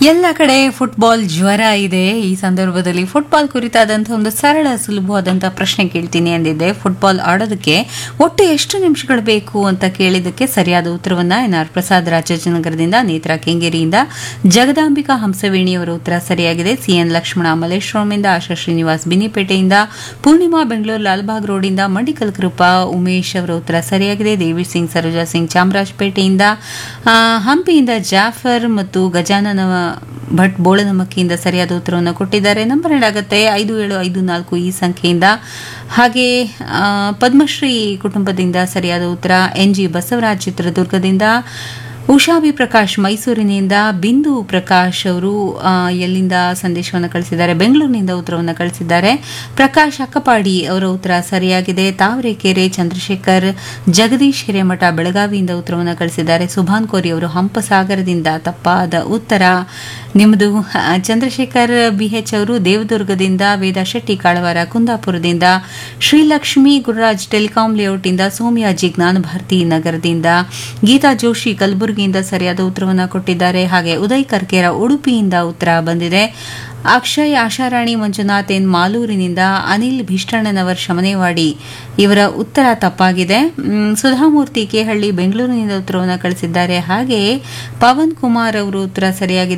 ಎಲ್ಲ ಕಡೆ ಫುಟ್ಬಾಲ್ ಜ್ವರ ಇದೆ ಈ ಸಂದರ್ಭದಲ್ಲಿ ಫುಟ್ಬಾಲ್ ಕುರಿತಾದಂಥ ಒಂದು ಸರಳ ಸುಲಭವಾದಂಥ ಪ್ರಶ್ನೆ ಕೇಳ್ತೀನಿ ಅಂದಿದ್ದೆ ಫುಟ್ಬಾಲ್ ಆಡೋದಕ್ಕೆ ಒಟ್ಟು ಎಷ್ಟು ನಿಮಿಷಗಳು ಬೇಕು ಅಂತ ಕೇಳಿದ್ದಕ್ಕೆ ಸರಿಯಾದ ಉತ್ತರವನ್ನ ಎನ್ ಆರ್ ಪ್ರಸಾದ್ ರಾಜಾಜಿನಗರದಿಂದ ನೇತ್ರಾ ಕೆಂಗೇರಿಯಿಂದ ಜಗದಾಂಬಿಕಾ ಹಂಸವೇಣಿಯವರ ಉತ್ತರ ಸರಿಯಾಗಿದೆ ಸಿಎನ್ ಲಕ್ಷ್ಮಣ ಮಲ್ಲೇಶ್ವರಮಿಂದ ಆಶಾ ಶ್ರೀನಿವಾಸ್ ಬಿನಿಪೇಟೆಯಿಂದ ಪೂರ್ಣಿಮಾ ಬೆಂಗಳೂರು ಲಾಲ್ಬಾಗ್ ರೋಡಿಂದ ಮಂಡಿಕಲ್ ಕೃಪಾ ಉಮೇಶ್ ಅವರ ಉತ್ತರ ಸರಿಯಾಗಿದೆ ದೇವಿ ಸಿಂಗ್ ಸರೋಜಾ ಸಿಂಗ್ ಚಾಮರಾಜಪೇಟೆಯಿಂದ ಆ, ಹಂಪಿಯಿಂದ ಜಾಫರ್ ಮತ್ತು ಗಜಾನನ ಭಟ್ ಬೋಳನಮಕ್ಕಿಯಿಂದ ಸರಿಯಾದ ಉತ್ತರವನ್ನು ಕೊಟ್ಟಿದ್ದಾರೆ ನಂಬರ್ ಆಗುತ್ತೆ ಐದು ಏಳು ಐದು ನಾಲ್ಕು ಈ ಸಂಖ್ಯೆಯಿಂದ ಹಾಗೆ ಆ, ಪದ್ಮಶ್ರೀ ಕುಟುಂಬದಿಂದ ಸರಿಯಾದ ಉತ್ತರ ಎನ್ ಜಿ ಬಸವರಾಜ್ ಚಿತ್ರದುರ್ಗದಿಂದ ಉಷಾ ವಿ ಪ್ರಕಾಶ್ ಮೈಸೂರಿನಿಂದ ಬಿಂದು ಪ್ರಕಾಶ್ ಅವರು ಆ, ಎಲ್ಲಿಂದ ಸಂದೇಶವನ್ನು ಕಳಿಸಿದ್ದಾರೆ ಬೆಂಗಳೂರಿನಿಂದ ಉತ್ತರವನ್ನು ಕಳಿಸಿದ್ದಾರೆ ಪ್ರಕಾಶ್ ಅಕ್ಕಪಾಡಿ ಅವರ ಉತ್ತರ ಸರಿಯಾಗಿದೆ ತಾವರೆಕೆರೆ ಚಂದ್ರಶೇಖರ್ ಜಗದೀಶ್ ಹಿರೇಮಠ ಬೆಳಗಾವಿಯಿಂದ ಉತ್ತರವನ್ನು ಕಳಿಸಿದ್ದಾರೆ ಸುಭಾನ್ ಕೋರಿ ಅವರು ಹಂಪಸಾಗರದಿಂದ ತಪ್ಪಾದ ಉತ್ತರ ನಿಮ್ಮದು ಆ, ಚಂದ್ರಶೇಖರ್ ಬಿಎಚ್ ಅವರು ದೇವದುರ್ಗದಿಂದ ವೇದಾ ಶೆಟ್ಟಿ ಕಾಳವಾರ ಕುಂದಾಪುರದಿಂದ ಶ್ರೀಲಕ್ಷ್ಮಿ ಗುರುರಾಜ್ ಟೆಲಿಕಾಂ ಲೇಔಟ್ನಿಂದ ಸೋಮ್ಯಾಜಿ ಜ್ಞಾನ ಭಾರತಿ ನಗರದಿಂದ ಗೀತಾ ಜೋಶಿ ಕಲಬುರಗಿಯಿಂದ ಸರಿಯಾದ ಉತ್ತರವನ್ನು ಕೊಟ್ಟಿದ್ದಾರೆ ಹಾಗೆ ಉದಯ್ ಕರ್ಕೇರ ಉಡುಪಿಯಿಂದ ಉತ್ತರ ಬಂದಿದೆ ಅಕ್ಷಯ್ ಆಶಾರಾಣಿ ಮಂಜುನಾಥ್ ಎನ್ ಮಾಲೂರಿನಿಂದ ಅನಿಲ್ ಭೀಷ್ಟಣ್ಣನವರ್ ಶಮನೇವಾಡಿ ಇವರ ಉತ್ತರ ತಪ್ಪಾಗಿದೆ ಮ್, ಸುಧಾಮೂರ್ತಿ ಕೇಹಳ್ಳಿ ಬೆಂಗಳೂರಿನಿಂದ ಉತ್ತರವನ್ನು ಕಳಿಸಿದ್ದಾರೆ ಹಾಗೆ ಪವನ್ ಕುಮಾರ್ ಅವರು ಉತ್ತರ ಸರಿಯಾಗಿದೆ